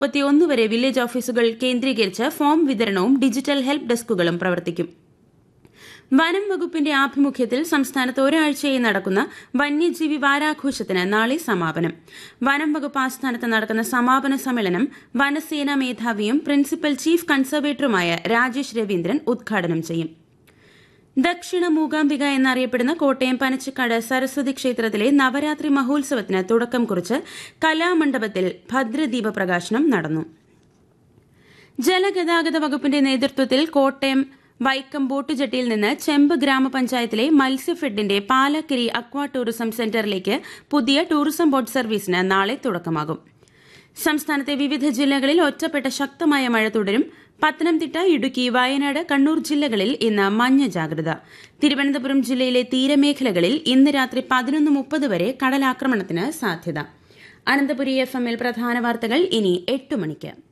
മുപ്പത്തിയൊന്ന് വരെ വില്ലേജ് ഓഫീസുകൾ കേന്ദ്രീകരിച്ച് ഫോം വിതരണവും ഡിജിറ്റൽ ഹെൽപ്പ് ഡെസ്കുകളും പ്രവർത്തിക്കും വനം വകുപ്പിന്റെ ആഭിമുഖ്യത്തിൽ സംസ്ഥാനത്ത് ഒരാഴ്ചയായി നടക്കുന്ന വന്യജീവി വാരാഘോഷത്തിന് നാളെ സമാപനം വനം വകുപ്പ് ആസ്ഥാനത്ത് നടക്കുന്ന സമാപന സമ്മേളനം വനസേനാ മേധാവിയും പ്രിൻസിപ്പൽ ചീഫ് കൺസർവേറ്ററുമായ രാജേഷ് രവീന്ദ്രൻ ഉദ്ഘാടനം ചെയ്യും ദക്ഷിണ മൂകാംബിക എന്നറിയപ്പെടുന്ന കോട്ടയം പനച്ചിക്കാട് സരസ്വതി ക്ഷേത്രത്തിലെ നവരാത്രി മഹോത്സവത്തിന് തുടക്കം കുറിച്ച് കലാമണ്ഡപത്തിൽ ഭദ്രദീപ പ്രകാശനം നടന്നു ജലഗതാഗത വകുപ്പിന്റെ നേതൃത്വത്തിൽ കോട്ടയം വൈക്കം ബോട്ടുജെട്ടിയിൽ നിന്ന് ചെമ്പ് ഗ്രാമപഞ്ചായത്തിലെ മത്സ്യഫെഡിന്റെ പാലക്കരി അക്വാ ടൂറിസം സെന്ററിലേക്ക് പുതിയ ടൂറിസം ബോട്ട് സർവീസിന് നാളെ തുടക്കമാകും സംസ്ഥാനത്തെ വിവിധ ജില്ലകളിൽ ഒറ്റപ്പെട്ട ശക്തമായ മഴ തുടരും പത്തനംതിട്ട ഇടുക്കി വയനാട് കണ്ണൂർ ജില്ലകളിൽ ഇന്ന് മഞ്ഞ ജാഗ്രത തിരുവനന്തപുരം ജില്ലയിലെ തീരമേഖലകളിൽ ഇന്ന് രാത്രി പതിനൊന്ന് മുപ്പത് വരെ കടലാക്രമണത്തിന് സാധ്യത അനന്തപുരി എഫ് എമ്മിൽ പ്രധാന വാർത്തകൾ ഇനി എട്ട് മണിക്ക്